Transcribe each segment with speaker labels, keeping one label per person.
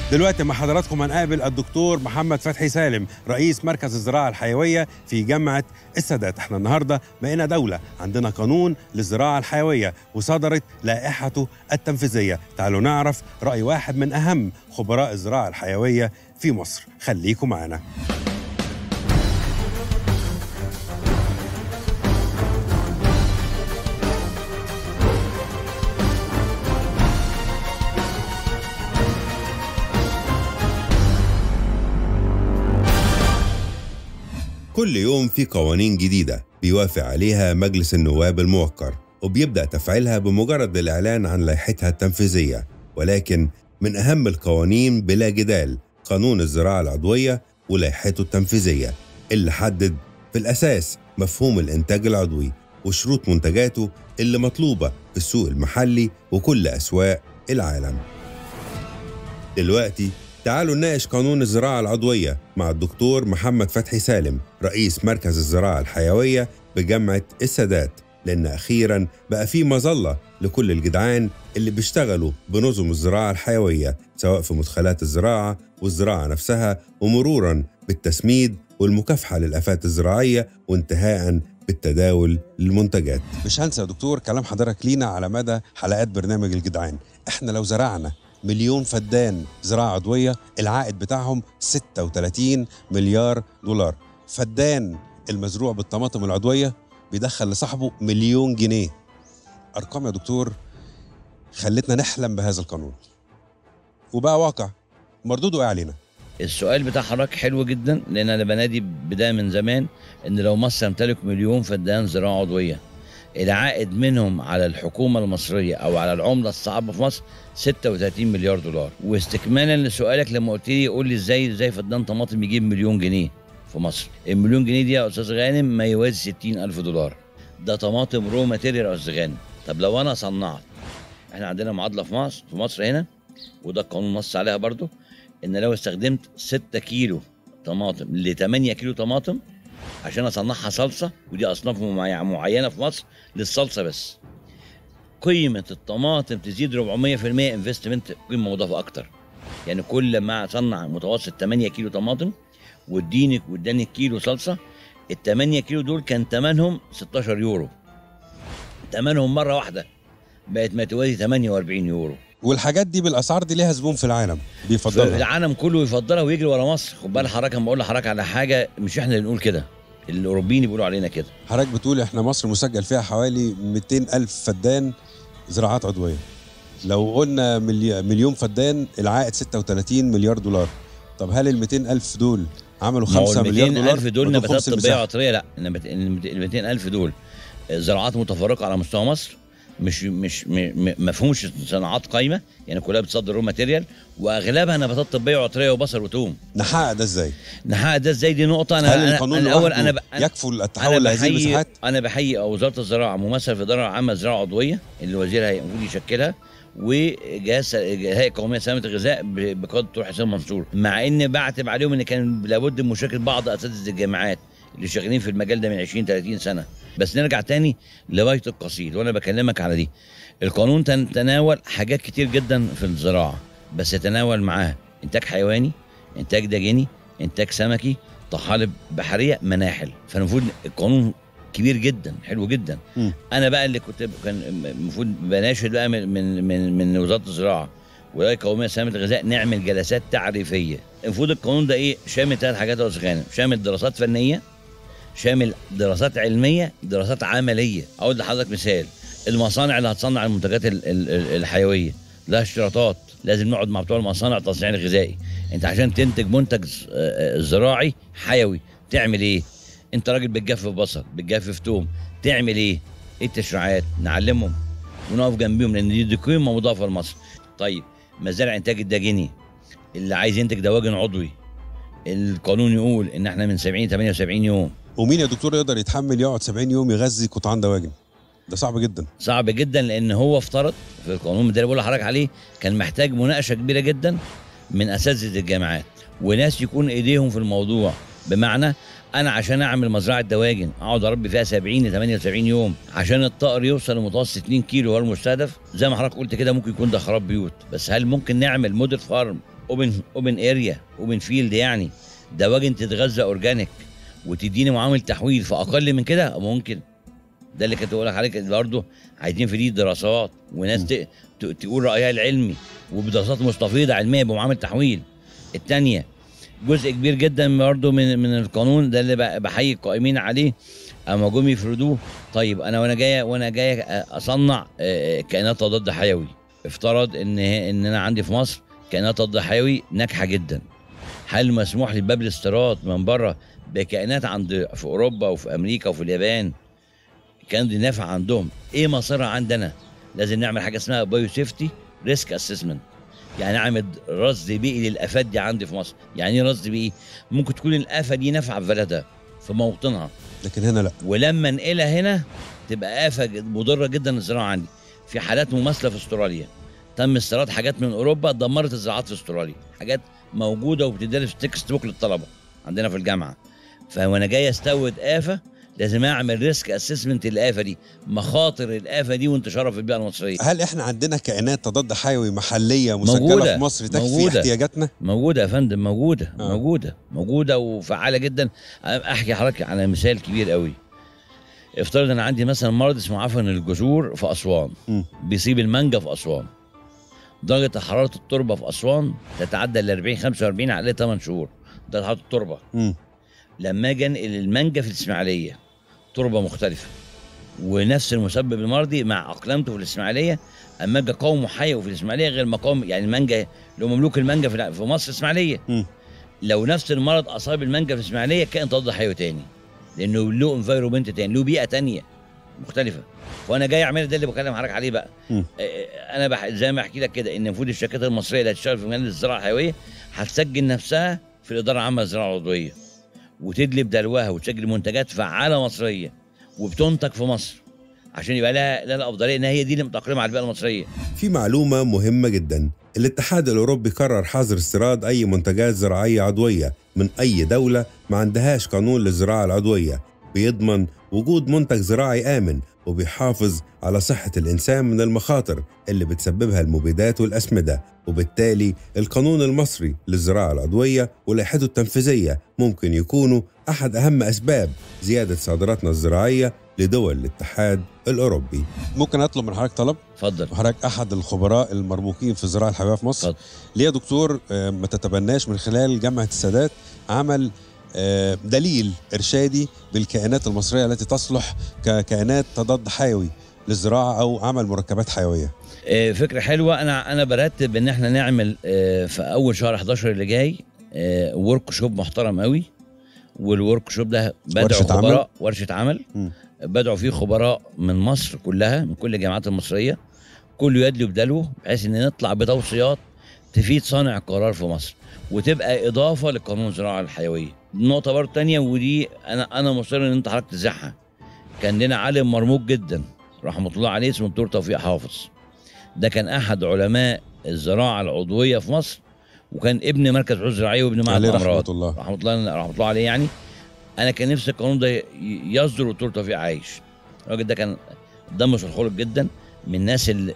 Speaker 1: دلوقتي مع حضراتكم هنقابل الدكتور محمد فتحي سالم رئيس مركز الزراعة الحيوية في جامعة السادات احنا النهاردة بقينا دولة عندنا قانون للزراعة الحيوية وصدرت لائحته التنفيذية تعالوا نعرف رأي واحد من أهم خبراء الزراعة الحيوية في مصر خليكم معنا كل يوم في قوانين جديدة بيوافق عليها مجلس النواب الموقر وبيبدأ تفعيلها بمجرد الإعلان عن لائحتها التنفيذية ولكن من أهم القوانين بلا جدال قانون الزراعة العضوية ولائحته التنفيذية اللي حدد في الأساس مفهوم الإنتاج العضوي وشروط منتجاته اللي مطلوبة في السوق المحلي وكل أسواق العالم دلوقتي تعالوا نناقش قانون الزراعة العضوية مع الدكتور محمد فتحي سالم رئيس مركز الزراعة الحيوية بجامعة السادات لأن أخيرا بقى في مظلة لكل الجدعان اللي بيشتغلوا بنظم الزراعة الحيوية سواء في مدخلات الزراعة والزراعة نفسها ومرورا بالتسميد والمكافحة للآفات الزراعية وانتهاء بالتداول للمنتجات مش هنسى يا دكتور كلام حضرتك لينا على مدى حلقات برنامج الجدعان احنا لو زرعنا مليون فدان زراعة عضوية العائد بتاعهم 36 مليار دولار فدان المزروع بالطماطم العضوية بيدخل لصاحبه مليون جنيه أرقام يا دكتور خلتنا نحلم بهذا القانون وبقى واقع مردوده ايه علينا
Speaker 2: السؤال بتاع حضرتك حلو جدا لان انا بنادي بدايه من زمان ان لو مصر تمتلك مليون فدان زراعه عضويه العائد منهم على الحكومه المصريه او على العمله الصعبه في مصر 36 مليار دولار واستكمالا لسؤالك لما قلت لي قول لي ازاي ازاي فدان طماطم يجيب مليون جنيه في مصر المليون جنيه دي يا استاذ غانم ما يوازي 60 الف دولار ده طماطم رو ماتيريال يا استاذ غانم طب لو انا صنعت احنا عندنا معادله في مصر في مصر هنا وده القانون نص عليها برضو ان لو استخدمت 6 كيلو طماطم ل 8 كيلو طماطم عشان اصنعها صلصه ودي اصناف معي- معينه في مصر للصلصه بس قيمه الطماطم تزيد 400% انفستمنت قيمه مضافه اكتر يعني كل ما اصنع متوسط 8 كيلو طماطم واديني واداني كيلو صلصه ال 8 كيلو دول كان ثمنهم 16 يورو ثمنهم مره واحده بقت ما توازي 48 يورو
Speaker 1: والحاجات دي بالاسعار دي ليها زبون في العالم بيفضلها
Speaker 2: العالم كله يفضلها ويجري ورا مصر خد بالك حضرتك اما اقول لحضرتك على حاجه مش احنا اللي نقول كده الاوروبيين بيقولوا علينا كده
Speaker 1: حضرتك بتقول احنا مصر مسجل فيها حوالي 200 الف فدان زراعات عضويه لو قلنا ملي- مليون فدان العائد 36 مليار دولار طب هل ال 200 الف دول عملوا
Speaker 2: ما هو
Speaker 1: 5
Speaker 2: ال
Speaker 1: مليار
Speaker 2: 200
Speaker 1: دولار
Speaker 2: الف دول
Speaker 1: ودول
Speaker 2: نباتات
Speaker 1: خمس
Speaker 2: طبيه
Speaker 1: المساحة.
Speaker 2: عطريه لا ال 200 الف دول زراعات متفرقه على مستوى مصر مش مش م- م- ما فيهمش صناعات قايمه يعني كلها بتصدر رو ماتيريال واغلبها نباتات طبيه وعطريه وبصل وتوم
Speaker 1: نحقق ده ازاي؟
Speaker 2: نحقق ده ازاي دي نقطه انا
Speaker 1: هل
Speaker 2: انا,
Speaker 1: القانون
Speaker 2: أنا الاول
Speaker 1: لوحده
Speaker 2: انا ب... أنا
Speaker 1: يكفل التحول لهذه
Speaker 2: بحيي
Speaker 1: المساحات؟
Speaker 2: انا بحيي وزاره الزراعه ممثل في الاداره العامه للزراعه العضويه اللي وزيرها المفروض يشكلها وجهاز الهيئه القوميه لسلامه الغذاء ب- بقياده الدكتور حسين منصور مع ان بعتب عليهم ان كان لابد من مشاركه بعض اساتذه الجامعات اللي شغالين في المجال ده من 20 30 سنه بس نرجع تاني لغايه القصيد وانا بكلمك على دي القانون تن- تناول حاجات كتير جدا في الزراعه بس يتناول معاها انتاج حيواني انتاج دجني انتاج سمكي طحالب بحريه مناحل فالمفروض القانون كبير جدا حلو جدا
Speaker 1: مم.
Speaker 2: انا بقى اللي كنت كان المفروض بناشد بقى من من من, من وزاره الزراعه والهيئه القوميه لسلامه الغذاء نعمل جلسات تعريفيه المفروض القانون ده ايه شامل ثلاث حاجات يا استاذ غانم شامل دراسات فنيه شامل دراسات علميه دراسات عمليه اقول لحضرتك مثال المصانع اللي هتصنع المنتجات ال- ال- ال- الحيويه لها اشتراطات لازم نقعد مع بتوع المصانع التصنيع الغذائي انت عشان تنتج منتج ز- آه، آه، زراعي حيوي تعمل ايه انت راجل بتجفف بصل بتجفف توم تعمل ايه ايه التشريعات نعلمهم ونقف جنبيهم لان دي, دي قيمه مضافه لمصر طيب مزارع انتاج الدجني اللي عايز ينتج دواجن عضوي القانون يقول ان احنا من 70 ل 78 يوم
Speaker 1: ومين يا دكتور يقدر يتحمل يقعد 70 يوم يغذي قطعان دواجن؟ ده صعب جدا
Speaker 2: صعب جدا لان هو افترض في القانون ده اللي بقول لحضرتك عليه كان محتاج مناقشه كبيره جدا من اساتذه الجامعات وناس يكون ايديهم في الموضوع بمعنى انا عشان اعمل مزرعه دواجن اقعد اربي فيها 70 ل 78 يوم عشان الطائر يوصل لمتوسط 2 كيلو هو المستهدف زي ما حضرتك قلت كده ممكن يكون ده خراب بيوت بس هل ممكن نعمل موديل فارم اوبن اوبن اريا اوبن فيلد يعني دواجن تتغذى اورجانيك وتديني معامل تحويل في اقل من كده ممكن ده اللي كنت بقول لك عليه برضه عايزين في دي دراسات وناس
Speaker 1: م.
Speaker 2: ت- ت- تقول رايها العلمي وبدراسات مستفيضه علميه بمعامل تحويل الثانيه جزء كبير جدا برضه من من القانون ده اللي ب- بحيي القائمين عليه اما جم يفرضوه طيب انا وانا جاي وانا جاي اصنع آه، كائنات تضاد حيوي افترض ان ان انا عندي في مصر كائنات تضاد حيوي ناجحه جدا هل مسموح لي باب الاستيراد من بره بكائنات عند في اوروبا وفي امريكا وفي اليابان كان دي نافع عندهم ايه مصيرها عندنا لازم نعمل حاجه اسمها بايو سيفتي ريسك اسسمنت يعني اعمل رصد بيئي للافات دي عندي في مصر يعني ايه رصد بيئي ممكن تكون الافه دي نافعه في بلدها في موطنها
Speaker 1: لكن هنا لا
Speaker 2: ولما انقلها هنا تبقى آفة جد- مضرة جدا للزراعة عندي في حالات مماثلة في استراليا تم استيراد حاجات من اوروبا دمرت الزراعات في استراليا حاجات موجودة وبتدرس في تكست بوك للطلبة عندنا في الجامعة فوانا جاي استورد آفة لازم اعمل ريسك اسسمنت الآفة دي مخاطر الآفة دي وانتشارها في البيئة المصرية
Speaker 1: هل احنا عندنا كائنات تضاد حيوي محليه مسجله
Speaker 2: موجودة.
Speaker 1: في مصر تكفي
Speaker 2: موجودة.
Speaker 1: احتياجاتنا
Speaker 2: موجودة يا فندم موجودة
Speaker 1: آه.
Speaker 2: آه. موجودة موجودة وفعالة جدا احكي حضرتك على مثال كبير قوي افترض انا عندي مثلا مرض اسمه عفن الجذور في اسوان
Speaker 1: مم.
Speaker 2: بيصيب المانجا في اسوان درجة حرارة التربة في أسوان تتعدى ال 40 45 على 8 شهور درجة حرارة التربة
Speaker 1: مم.
Speaker 2: لما اجي انقل المانجا في الإسماعيلية تربة مختلفة ونفس المسبب المرضي مع أقلامته في الإسماعيلية أما اجي أقاومه حي في الإسماعيلية غير مقاوم يعني المانجا لو مملوك المانجا في في مصر إسماعيلية
Speaker 1: مم.
Speaker 2: لو نفس المرض أصاب المانجا في الإسماعيلية كائن تضاد حيوي تاني لأنه له انفايرومنت تاني له بيئة تانية مختلفة وانا جاي اعمل ده اللي بكلم حضرتك عليه بقى
Speaker 1: مم.
Speaker 2: آه، انا بح... زي ما احكي لك كده ان المفروض الشركات المصريه اللي هتشتغل في مجال الزراعه الحيويه هتسجل نفسها في الاداره العامه للزراعه العضويه وتدلب دلوها وتسجل منتجات فعاله مصريه وبتنتج في مصر عشان يبقى لها لها الافضليه ان هي دي اللي متاقلمه على البيئه المصريه
Speaker 1: في معلومة مهمة جدا الاتحاد الأوروبي قرر حظر استيراد أي منتجات زراعية عضوية من أي دولة ما عندهاش قانون للزراعة العضوية بيضمن وجود منتج زراعي آمن وبيحافظ على صحة الإنسان من المخاطر اللي بتسببها المبيدات والأسمدة وبالتالي القانون المصري للزراعة العضوية ولائحته التنفيذية ممكن يكونوا أحد أهم أسباب زيادة صادراتنا الزراعية لدول الاتحاد الأوروبي ممكن أطلب من حضرتك طلب؟
Speaker 2: اتفضل
Speaker 1: وحضرتك احد الخبراء المرموقين في الزراعه الحيويه في مصر
Speaker 2: اتفضل.
Speaker 1: ليه يا دكتور آه، ما تتبناش من خلال جامعه السادات عمل آه، دليل ارشادي بالكائنات المصريه التي تصلح ككائنات تضاد حيوي للزراعه او عمل مركبات حيويه
Speaker 2: آه، فكره حلوه انا انا برتب ان احنا نعمل آه، في اول شهر 11 اللي جاي ورك شوب محترم قوي والورك شوب ده بدعوا
Speaker 1: ورشة عمل؟
Speaker 2: خبراء ورشه عمل
Speaker 1: مم.
Speaker 2: بدعوا فيه خبراء من مصر كلها من كل الجامعات المصريه كله يدلو بدلوه بحيث ان نطلع بتوصيات تفيد صانع القرار في مصر وتبقى اضافه لقانون الزراعه الحيويه نقطه برضه تانية ودي انا انا مصر ان انت حضرتك تزعها كان لنا عالم مرموق جدا رحمه الله عليه اسمه الدكتور توفيق حافظ ده كان احد علماء الزراعه العضويه في مصر وكان ابن مركز بحوث زراعيه وابن معهد
Speaker 1: عليه
Speaker 2: الامراض
Speaker 1: رحمه الله
Speaker 2: رحمه الله رحمه الله عليه يعني انا كان نفسي القانون ده ي- يصدر والدكتور توفيق عايش الراجل ده كان دمه في الخلق جدا من الناس ال-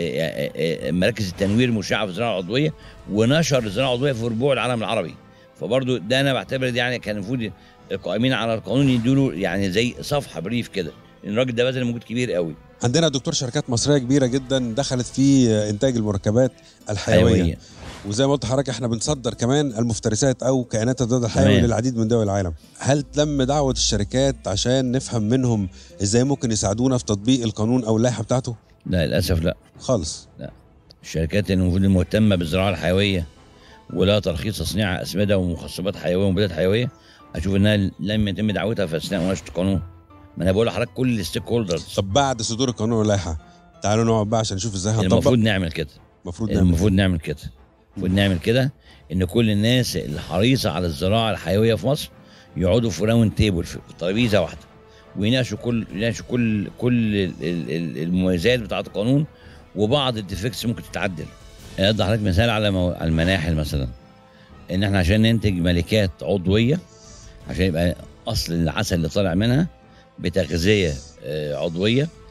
Speaker 2: ال- ال- مراكز التنوير المشعه في الزراعه العضويه ونشر الزراعه العضويه في ربوع العالم العربي فبرضه ده انا بعتبر دي يعني كان المفروض القائمين على القانون يدوا يعني زي صفحه بريف كده لان الراجل ده بذل مجهود كبير قوي
Speaker 1: عندنا دكتور شركات مصريه كبيره جدا دخلت في انتاج المركبات الحيويه
Speaker 2: حيويه
Speaker 1: وزي ما قلت لحضرتك احنا بنصدر كمان المفترسات او كائنات التضاد الحيوي
Speaker 2: تمام.
Speaker 1: للعديد من دول العالم هل تم دعوه الشركات عشان نفهم منهم ازاي ممكن يساعدونا في تطبيق القانون او اللائحه بتاعته
Speaker 2: لا للاسف لا
Speaker 1: خالص
Speaker 2: الشركات اللي المفروض المهتمه بالزراعه الحيويه ولا ترخيص تصنيع اسمده ومخصبات حيويه ومبيدات حيويه اشوف انها لم يتم دعوتها في اثناء مناقشه القانون ما انا بقول لحضرتك كل الستيك هولدرز
Speaker 1: طب بعد صدور القانون واللائحه تعالوا نقعد بقى عشان نشوف ازاي هنطبق
Speaker 2: المفروض نعمل كده
Speaker 1: المفروض نعمل
Speaker 2: المفروض نعمل كده المفروض نعمل كده ان كل الناس الحريصه على الزراعه الحيويه في مصر يقعدوا في راوند تيبل في ترابيزه واحده ويناقشوا كل يناقشوا كل كل ال- ال- ال- المميزات بتاعه القانون وبعض الديفكتس ممكن تتعدل يعني ادي حضرتك مثال على مو- على المناحل مثلا ان احنا عشان ننتج ملكات عضويه عشان يبقى اصل العسل اللي طالع منها بتغذيه آه، عضويه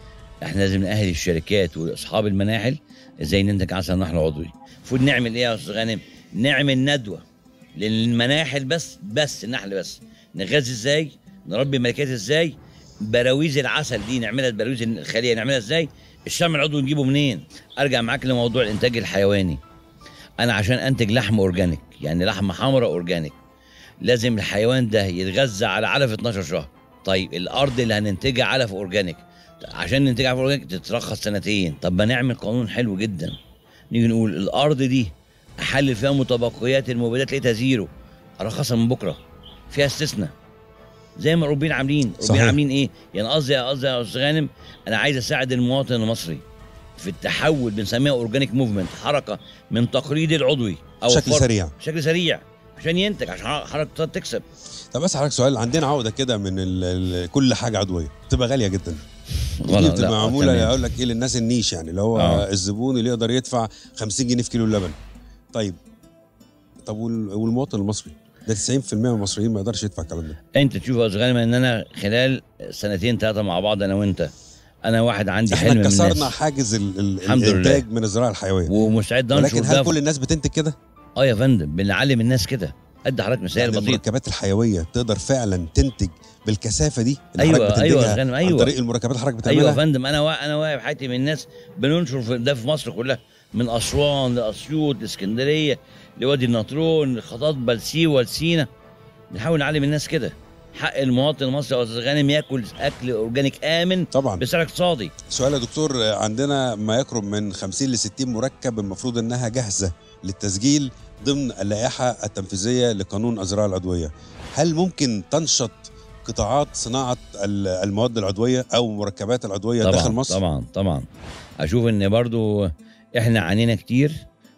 Speaker 2: احنا لازم نأهل الشركات واصحاب المناحل ازاي ننتج عسل نحل عضوي المفروض نعمل ايه يا استاذ غانم نعمل ندوه للمناحل بس بس النحل بس نغذي ازاي نربي ملكات ازاي براويز العسل دي نعملها براويز الخليه نعملها ازاي الشمع العضوي نجيبه منين ارجع معاك لموضوع الانتاج الحيواني انا عشان انتج لحم اورجانيك يعني لحمه حمراء اورجانيك لازم الحيوان ده يتغذى على علف 12 شهر طيب الارض اللي هننتجها علف اورجانيك عشان ننتج علف اورجانيك تترخص سنتين طب ما نعمل قانون حلو جدا نيجي نقول الارض دي احلل فيها متبقيات المبيدات لقيتها زيرو ارخصها من بكره فيها استثناء زي ما الاوروبيين عاملين الاوروبيين
Speaker 1: صحيح.
Speaker 2: عاملين ايه يعني قصدي قصدي يا استاذ غانم انا عايز اساعد المواطن المصري في التحول بنسميها اورجانيك موفمنت حركه من تقليدي العضوي او
Speaker 1: بشكل
Speaker 2: فرق-
Speaker 1: سريع
Speaker 2: بشكل سريع عشان ينتج عشان حركه الاقتصاد تكسب
Speaker 1: طب بس حضرتك سؤال عندنا عقده كده من ال ال كل حاجه عضويه بتبقى غاليه جدا دي
Speaker 2: غلط
Speaker 1: بتبقى
Speaker 2: لا
Speaker 1: معموله
Speaker 2: تمام.
Speaker 1: اقول لك ايه للناس النيش يعني اللي هو
Speaker 2: آه.
Speaker 1: الزبون اللي يقدر يدفع 50 جنيه في كيلو اللبن طيب طب وال- والمواطن المصري ده 90% من المصريين ما يقدرش يدفع الكلام ده
Speaker 2: انت تشوف يا استاذ غانم ان انا خلال سنتين ثلاثه مع بعض انا وانت انا واحد عندي حلم
Speaker 1: احنا
Speaker 2: من
Speaker 1: كسرنا
Speaker 2: الناس
Speaker 1: حاجز ال- ال-
Speaker 2: الحمد لله.
Speaker 1: الانتاج من الزراعه الحيويه
Speaker 2: ومستعد انشر
Speaker 1: ولكن هل
Speaker 2: ده
Speaker 1: كل الناس بتنتج كده؟
Speaker 2: اه يا فندم بنعلم الناس كده ادي حضرتك مثال
Speaker 1: يعني
Speaker 2: بسيط
Speaker 1: المركبات الحيويه تقدر فعلا تنتج بالكثافه دي اللي
Speaker 2: أيوة،
Speaker 1: حضرتك
Speaker 2: أيوة يا
Speaker 1: بتنتجها
Speaker 2: غانم،
Speaker 1: عن
Speaker 2: أيوة.
Speaker 1: طريق المركبات اللي حضرتك
Speaker 2: ايوه يا
Speaker 1: بتعملها
Speaker 2: فندم انا وا... انا واقف حياتي من الناس بننشر في ده في مصر كلها من اسوان لاسيوط لاسكندريه لوادي النطرون لخطاطبه لسيوه لسينا نحاول نعلم الناس كده حق المواطن المصري يا استاذ غانم ياكل اكل اورجانيك امن
Speaker 1: طبعا
Speaker 2: بسعر اقتصادي
Speaker 1: سؤال يا دكتور عندنا ما يقرب من 50 ل 60 مركب المفروض انها جاهزه للتسجيل ضمن اللائحه التنفيذيه لقانون الزراعه العضويه هل ممكن تنشط قطاعات صناعه ال- المواد العضويه او مركبات العضويه
Speaker 2: طبعا
Speaker 1: داخل مصر
Speaker 2: طبعا طبعا اشوف ان برضو احنا عانينا كتير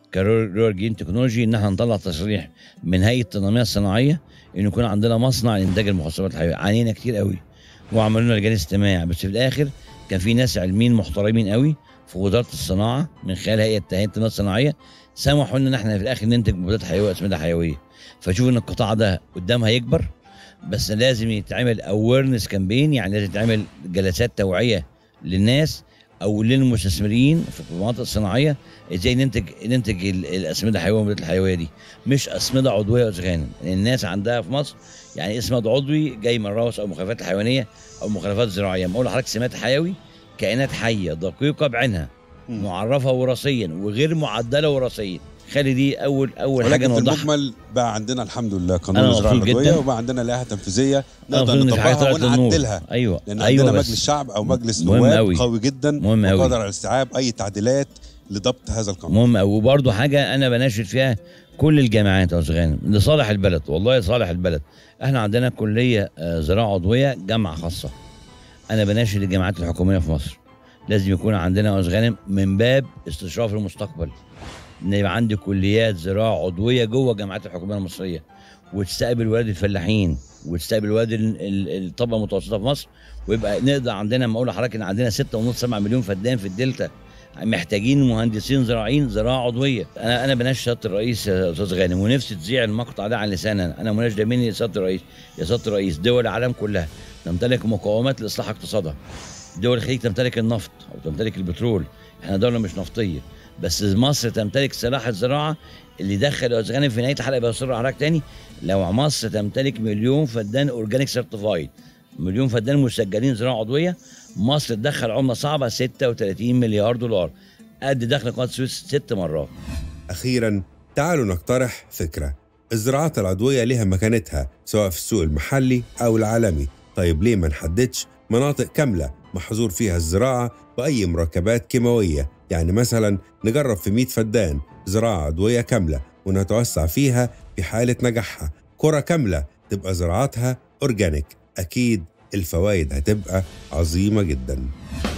Speaker 2: كرور جين تكنولوجي ان احنا نطلع تصريح من هيئه التنميه الصناعيه ان يكون عندنا مصنع لانتاج المخصبات الحيويه عانينا كتير قوي وعملوا لنا لجان استماع بس في الاخر كان في ناس علميين محترمين قوي في وزاره الصناعه من خلال هيئه هيئه التنميه الصناعيه سمحوا لنا ان احنا في الاخر ننتج مبيدات حيويه واسمده حيويه فشوف ان القطاع ده قدام هيكبر بس لازم يتعمل اويرنس كامبين يعني لازم يتعمل جلسات توعيه للناس او للمستثمرين في المناطق الصناعيه ازاي ننتج ننتج ال- الاسمده الحيويه والمبيدات الحيويه دي مش اسمده عضويه وسخان الناس عندها في مصر يعني اسمد عضوي جاي من الروث او المخلفات الحيوانيه او مخلفات زراعيه بقول لحضرتك سمات حيوي كائنات حيه دقيقه بعينها
Speaker 1: مم.
Speaker 2: معرفه وراثيا وغير معدله وراثيا خلي دي اول اول حاجه
Speaker 1: ولكن في
Speaker 2: نوضحها
Speaker 1: المجمل بقى عندنا الحمد لله قانون
Speaker 2: أنا
Speaker 1: الزراعه
Speaker 2: مبسوط
Speaker 1: العضويه
Speaker 2: جداً.
Speaker 1: وبقى عندنا لائحه تنفيذيه
Speaker 2: أنا
Speaker 1: نقدر
Speaker 2: مبسوط إن الحياة
Speaker 1: نطبقها
Speaker 2: طلعت للنور.
Speaker 1: ونعدلها
Speaker 2: ايوه
Speaker 1: لان
Speaker 2: ايوه
Speaker 1: عندنا
Speaker 2: بس
Speaker 1: مجلس شعب او مجلس
Speaker 2: مهم
Speaker 1: نواب
Speaker 2: أوي.
Speaker 1: قوي جدا
Speaker 2: مهم أوي.
Speaker 1: وقادر على استيعاب اي تعديلات لضبط هذا القانون
Speaker 2: مهم قوي وبرضه حاجه انا بناشد فيها كل الجامعات يا استاذ غانم لصالح البلد والله لصالح البلد احنا عندنا كليه آه، زراعه عضويه جامعه خاصه انا بناشد الجامعات الحكوميه في مصر لازم يكون عندنا يا استاذ غانم من باب استشراف المستقبل ان يبقى عندي كليات زراعه عضويه جوه الجامعات الحكوميه المصريه وتستقبل ولاد الفلاحين وتستقبل ولاد ال- ال- الطبقه المتوسطه في مصر ويبقى نقدر عندنا ما اقول لحضرتك ان عندنا 6.5 7 مليون فدان في الدلتا محتاجين مهندسين زراعيين زراعه عضويه انا انا بناشد سياده الرئيس يا استاذ غانم ونفسي تذيع المقطع ده عن لساننا انا مناشده مني لسياده الرئيس يا سياده الرئيس دول العالم كلها تمتلك مقومات لاصلاح اقتصادها دول الخليج تمتلك النفط او تمتلك البترول احنا دوله مش نفطيه بس مصر تمتلك سلاح الزراعه اللي دخل يا استاذ غانم في نهايه الحلقه بصر حضرتك تاني لو مصر تمتلك مليون فدان اورجانيك سيرتيفايد مليون فدان مسجلين زراعه عضويه مصر تدخل عمله صعبه 36 مليار دولار قد دخل قناه السويس ست مرات
Speaker 1: أخيرا تعالوا نقترح فكرة الزراعات العضوية لها مكانتها سواء في السوق المحلي أو العالمي طيب ليه ما نحددش مناطق كاملة محظور فيها الزراعة بأي مركبات كيماوية يعني مثلا نجرب في 100 فدان زراعة عضوية كاملة ونتوسع فيها في حالة نجاحها كرة كاملة تبقى زراعتها أورجانيك أكيد الفوائد هتبقى عظيمة جداً